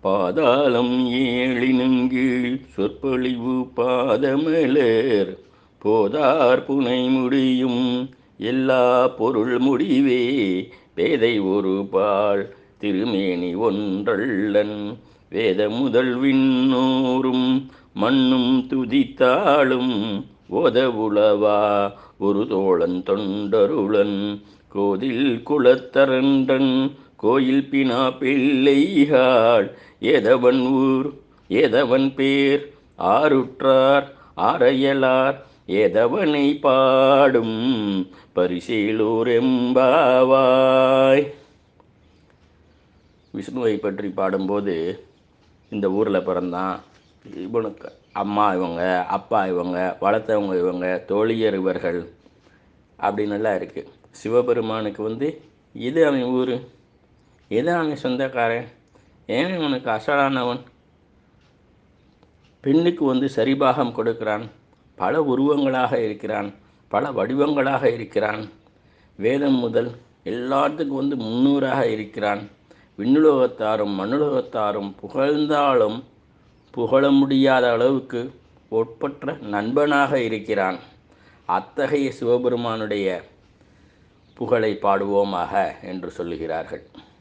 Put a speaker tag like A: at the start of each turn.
A: பாதாளம் ஏழினுங்கீழ் சொற்பொழிவு பாதமலர் போதார் புனை முடியும் எல்லா பொருள் முடிவே பேதை ஒரு பால் திருமேனி ஒன்றல்லன் வேத முதல் விண்ணோரும் மண்ணும் துதித்தாளும் ஓதவுளவா ஒரு தோழன் தொண்டருளன் கோதில் குலத்தரண்டன் கோயில் பினா பிள்ளைகாள் ஏதவன் ஊர் ஏதவன் பேர் ஆருற்றார் ஆரையலார் ஏதவனை பாடும் பரிசேலூர் எம்பாவாய் விஷ்ணுவை பற்றி பாடும்போது இந்த ஊரில் பிறந்தான் இவனுக்கு அம்மா இவங்க அப்பா இவங்க வளர்த்தவங்க இவங்க தோழியர் இவர்கள் அப்படின்னுலாம் இருக்குது சிவபெருமானுக்கு வந்து எது அவன் ஊர் எது அவன் சொந்தக்காரன் ஏன் இவனுக்கு அசலானவன் பெண்ணுக்கு வந்து சரிபாகம் கொடுக்கிறான் பல உருவங்களாக இருக்கிறான் பல வடிவங்களாக இருக்கிறான் வேதம் முதல் எல்லாத்துக்கும் வந்து முன்னூறாக இருக்கிறான் விண்ணுலகத்தாரும் மண்ணுலகத்தாரும் புகழ்ந்தாலும் புகழ முடியாத அளவுக்கு ஒப்பற்ற நண்பனாக இருக்கிறான் அத்தகைய சிவபெருமானுடைய புகழை பாடுவோமாக என்று சொல்லுகிறார்கள்